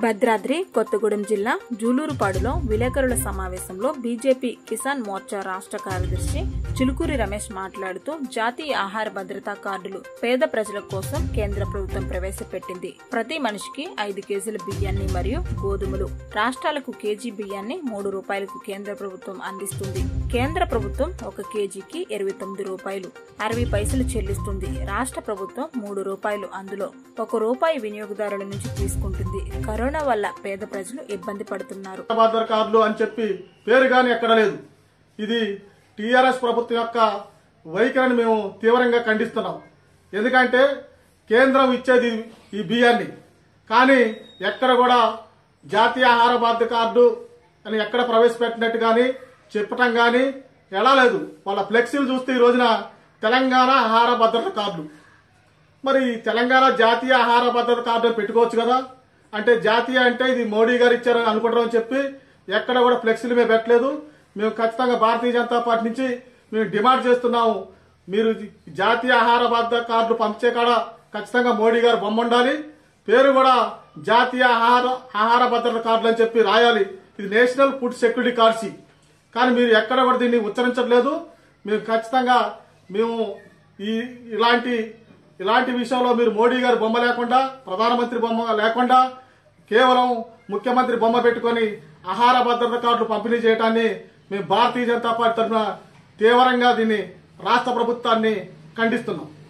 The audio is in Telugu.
భద్రాద్రి కొత్తగూడెం జిల్లా జూలూరుపాడులో విలేకరుల సమావేశంలో బీజేపీ కిసాన్ మోర్చా రాష్ట్ర కార్యదర్శి చిలుకూరి రమేష్ మాట్లాడుతూ జాతీయ ఆహార భద్రతా కార్డులు పేద ప్రజల కోసం కేంద్ర ప్రభుత్వం ప్రవేశపెట్టింది ప్రతి మనిషికి ఐదు కేజీల బియ్యాన్ని మరియు గోధుమలు రాష్ట్రాలకు కేజీ బియ్యాన్ని మూడు రూపాయలకు కేంద్ర ప్రభుత్వం అందిస్తుంది కేంద్ర ప్రభుత్వం ఒక కేజీకి ఇరవై తొమ్మిది రూపాయలు అరవై పైసలు చెల్లిస్తుంది రాష్ట్ర ప్రభుత్వం మూడు రూపాయలు అందులో ఒక రూపాయి వినియోగదారుల నుంచి తీసుకుంటుంది కరోనా వల్ల పేద ప్రజలు ఇబ్బంది పడుతున్నారు ఆధార్ కార్డులు అని చెప్పి పేరు కానీ ఎక్కడ లేదు ఇది టీఆర్ఎస్ ప్రభుత్వం యొక్క వైఖరిని మేము తీవ్రంగా ఖండిస్తున్నాం ఎందుకంటే కేంద్రం ఇచ్చేది ఈ బియ్యాన్ని కానీ ఎక్కడ కూడా జాతీయ ఆహార భద్రత కార్డు అని ఎక్కడ ప్రవేశపెట్టినట్టు కానీ చెప్పటం కానీ ఎలా లేదు వాళ్ళ ఫ్లెక్సీలు చూస్తే ఈ రోజున తెలంగాణ ఆహార భద్రత కార్డులు మరి తెలంగాణ జాతీయ ఆహార భద్రత కార్డు అని పెట్టుకోవచ్చు కదా అంటే జాతీయ అంటే ఇది మోడీ గారు ఇచ్చారని అనుకుంటారని చెప్పి ఎక్కడ కూడా ఫ్లెక్సీలు మేము పెట్టలేదు మేము ఖచ్చితంగా భారతీయ జనతా పార్టీ నుంచి మేము డిమాండ్ చేస్తున్నాము మీరు జాతీయ ఆహార భద్రత కార్డు పంపించే కాడ ఖచ్చితంగా మోడీ గారు బొమ్మ ఉండాలి పేరు కూడా జాతీయ ఆహార ఆహార భద్రత కార్డులు అని చెప్పి రాయాలి ఇది నేషనల్ ఫుడ్ సెక్యూరిటీ కార్డ్స్ కానీ మీరు ఎక్కడ కూడా దీన్ని ఉచ్చరించట్లేదు మేము ఖచ్చితంగా మేము ఈ ఇలాంటి ఇలాంటి విషయంలో మీరు మోడీ గారి బొమ్మ లేకుండా ప్రధానమంత్రి బొమ్మ లేకుండా కేవలం ముఖ్యమంత్రి బొమ్మ పెట్టుకొని ఆహార భద్రత కార్డులు పంపిణీ చేయడాన్ని మేము భారతీయ జనతా పార్టీ తరఫున తీవ్రంగా దీన్ని రాష్ట్ర ప్రభుత్వాన్ని ఖండిస్తున్నాం